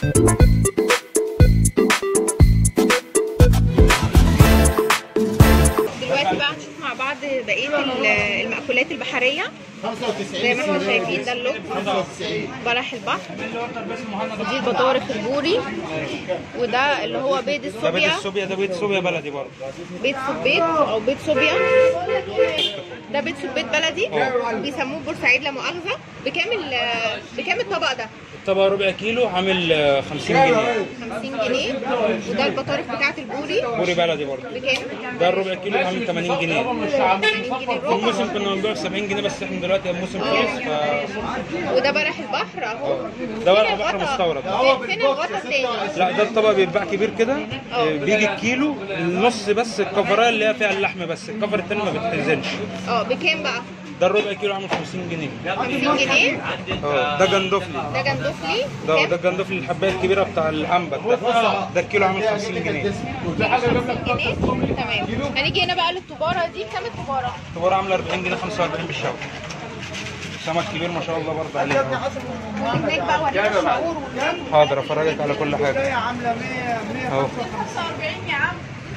دلوقتي بقى هنشوف مع بعض بقيه ال- المأكولات البحريه زي ما احنا شايفين ده اللب بلح البحر دي البطارخ البوري وده اللي هو بيض ده بيض الصوبيا الصوبيا ده بيض صوبيا بلدي برضه بيض صبيط او بيض صوبيا ده بيض صبيط بلدي بيسموه بورسعيد لا مؤاخذه بكام ال- بكام الطبق ده؟ الطبق ربع كيلو عامل آه، 50 جنيه 50 جنيه وده البطارخ بتاعت البوري بوري بلدي برضه بكام؟ ده الربع كيلو عامل 80 جنيه 80 جنيه في الربع الموسم كنا بنبيع ب 70 جنيه بس احنا دلوقتي الموسم خلص ف وده بلح البحر اهو ده بلح فين بحر الغطا؟ مستورد. فين- فين الغطا التاني؟ لا ده الطبق بيتباع كبير كده آه، بيجي الكيلو النص بس الكفرايه اللي هي فيها اللحم بس الكفر التاني ما بيتحزنش اه بكام بقى؟ ده الربع كيلو عامل 50 جنيه 50 جنيه اه ده جندفلي ده جندفلي ده كام؟ ده الجندفلي الحبايه الكبيره بتاع العنبر ده ده الكيلو عامل 50 جنيه 50 جنيه تمام هنيجي هنا بقى للطباره دي كام الطباره؟ الكبار عامله 40 جنيه 45 بالشوي سمك كبير ما شاء الله برضه عليه وهناك بقى ورينا الشعور والنار حاضر افرجك على كل حاجه اهو 45 يا عم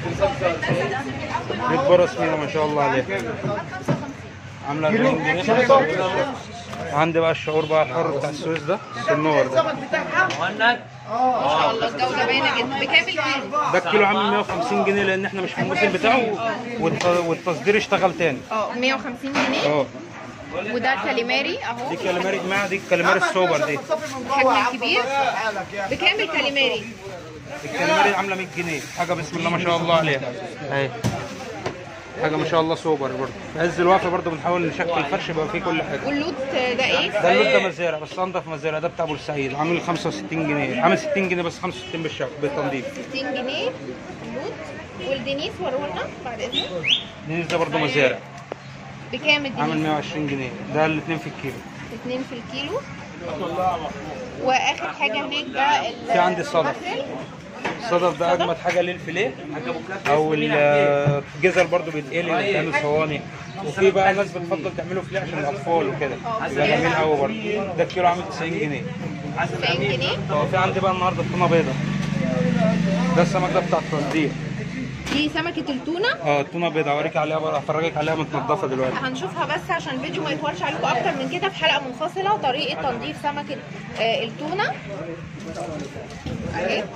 بيت برص فيها ما شاء الله عليه عامله 40 جنيه 45 بالشوي. عندي بقى الشعور بقى الحر بتاع السويس ده السنور ده ما شاء الله الجوده باينه جدا بكام الكيلو؟ ده الكيلو عامل 150 جنيه لان احنا مش في الموسم بتاعه والت- والتصدير اشتغل تاني اه 150 جنيه اه وده كاليماري اهو دي كاليماري اجماع دي كاليماري السوبر دي الحجم الكبير بكام الكاليماري؟ الكاليماري عامله 100 جنيه حاجه بسم الله ما شاء الله عليها اهي حاجه ما شاء الله سوبر برضه في عز الوقفه برضه بنحاول نشكل فرش يبقى فيه كل حاجه واللوت ده ايه؟ ده اللوت ده مزارع بس انضف مزارع ده بتاع بورسعيد عامل 65 جنيه عامل 60 جنيه بس 65 بالشهر بالتنظيف 60 جنيه اللوت والدنيس ورونا بعد اذنك الدنيس ده برضه مزارع بكام عامل الدنيس؟ 120 جنيه ده الاثنين في الكيلو 2 في الكيلو واخر حاجه هناك ده ال- في عندي الصدف. المخرل. الصدف ده اجمد حاجه للفيليه او الجزل برضه بيتقلي بيتعمل صواني وفي بقى ناس بتفضل تعمله فيليه عشان الاطفال وكده بيبقى جميل قوي برضه ده الكيلو عامل 90 جنيه 90 جنيه اه في عندي بقى النهارده تونه بيضه ده السمك ده بتاع التصدير دي سمكه التونه اه التونه بيضه اوريك عليها بقى افرجك عليها متنضفه دلوقتي هنشوفها بس عشان الفيديو ما يطولش عليكم اكتر من كده في حلقه منفصله طريقه تنظيف سمكه آه، التونه اهي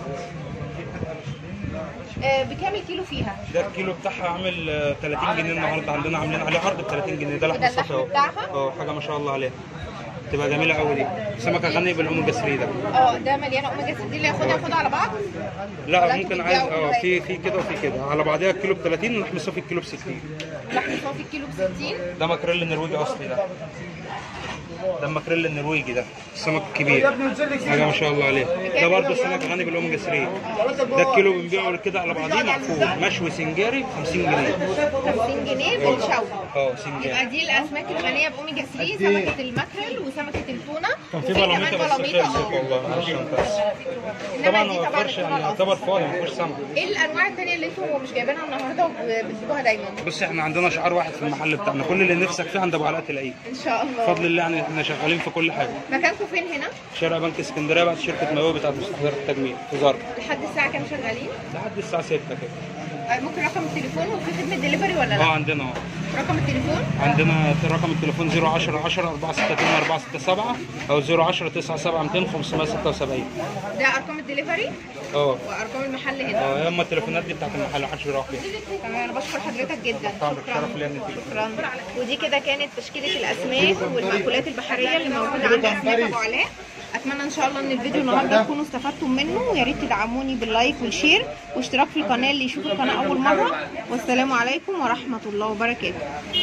آه، بكام الكيلو فيها؟ ده الكيلو بتاعها عامل آه، 30 جنيه النهارده عندنا عاملين عليه عرض ب 30 جنيه ده لحم وده اللحم صافي اهو بتاعها؟ اه حاجه ما شاء الله عليها تبقى جميله قوي دي سمكه غني بالاوميجا 3 ده اه ده مليانه اوميجا 3 دي اللي ياخدها ياخدها على بعض ولا لا انتوا ممكن عايز بتبيعوا اه كده؟ في في كده وفي كده على بعضها الكيلو ب 30 لحم صافي الكيلو ب 60 لحم صافي الكيلو ب 60 ده ماكريل النرويجي اصلي ده ده الماكريل النرويجي ده السمك الكبير حاجه ما شاء الله عليه ده برضه سمك غني بالاوميجا 3 ده الكيلو بنبيعه كده على بعضيه مقفول مشوي سنجاري ب 50 جنيه 50 جنيه بالشوي اه يبقى سنجاري دي الاسماك الغنيه باوميجا 3 سمكه الماكريل وسمكه التونه كان في وفي كمان بلاميطه بس بلاميطه خلصت اه والله معلش انت بس انما طبعا دي ما طبعا بفكرش التونه يعني الاصلي يعتبر فاضي ما فيهوش سمك ايه الانواع التانية اللي انتوا مش جايبينها النهارده وبتجيبوها دايما بص احنا عندنا شعار واحد في المحل بتاعنا كل اللي نفسك فيه عند ابو علاء تلاقيه ان شاء الله بفضل الله يعني احنا شغالين في كل حاجه مكانكم فين هنا شارع بنك اسكندريه بعد شركه مايو بتاعت مستحضرات التجميل في زرع لحد الساعه كام شغالين لحد الساعه 6 كده آه، ممكن رقم التليفون وفي خدمه دليفري ولا اه لا عندنا اه رقم التليفون عندنا رقم التليفون 010 10 462 467 او 010 97 200 576 ده ارقام الدليفري اه وارقام المحل هنا اه اما التليفونات دي بتاعت المحل محدش بيروح فيها تمام انا بشكر حضرتك جدا طبعا شكرا شرف ليا انك تيجي شكرا ودي كده كانت تشكيله الاسماك والمأكولات البحريه اللي موجوده عند اسماك ابو علاء اتمنى ان شاء الله ان الفيديو النهارده تكونوا استفدتم منه ويا ريت تدعموني باللايك والشير واشتراك في القناه اللي يشوف القناه اول مره والسلام عليكم ورحمه الله وبركاته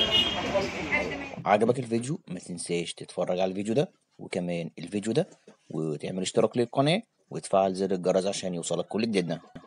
عجبك الفيديو ما تنساش تتفرج على الفيديو ده وكمان الفيديو ده وتعمل اشتراك للقناة وتفعل زر الجرس عشان يوصلك كل جديدنا